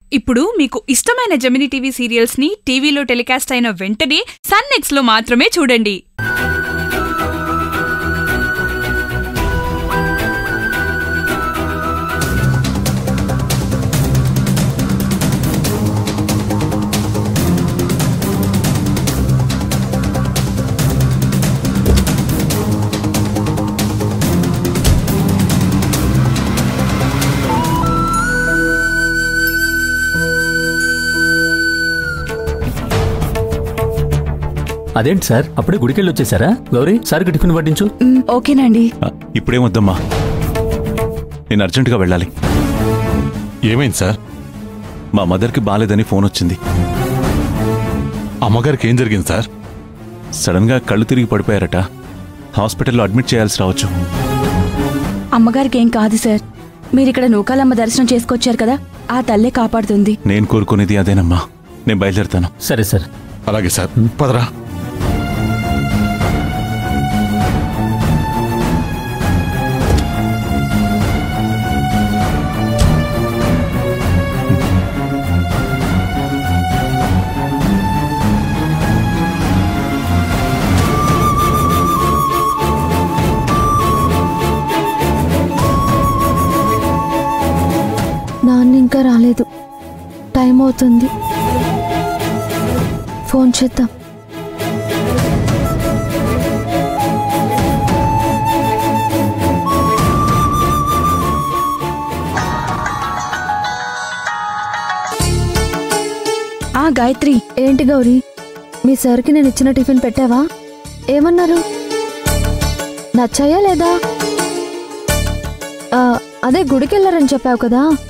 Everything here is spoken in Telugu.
ఇప్పుడు మీకు ఇష్టమైన జమినీ టీవీ సీరియల్స్ ని టీవీలో టెలికాస్ట్ అయిన వెంటనే సన్ నెక్స్ట్ లో మాత్రమే చూడండి అదేంటి సార్ అప్పుడే గుడికెళ్ళి వచ్చేసారా గౌరీ సార్కి టిఫిన్ పట్టించు మ్, ఓకేనండి ఆ, ఇప్పుడేం వద్దమ్మా నేను అర్జెంటుగా వెళ్ళాలి ఏమైంది సార్ మా మదర్కి బాలేదని ఫోన్ వచ్చింది అమ్మగారికి ఏం జరిగింది సార్ సడన్గా కళ్ళు తిరిగి పడిపోయారట హాస్పిటల్లో అడ్మిట్ చేయాల్సి రావచ్చు అమ్మగారికి ఏం కాదు సార్ మీరిక్కడ నూకాలమ్మ దర్శనం చేసుకొచ్చారు కదా ఆ తల్లే కాపాడుతుంది నేను కోరుకునేది అదేనమ్మా నేను బయలుదేరుతాను సరే సార్ అలాగే సార్ పదరా నాన్న ఇంకా రాలేదు టైం అవుతుంది ఫోన్ చేద్దాం ఆ గాయత్రి ఏంటి గౌరీ మీ సార్కి నేను ఇచ్చిన టిఫిన్ పెట్టావా ఏమన్నారు నచ్చాయా లేదా ఆ, అదే గుడికి వెళ్ళారని చెప్పావు కదా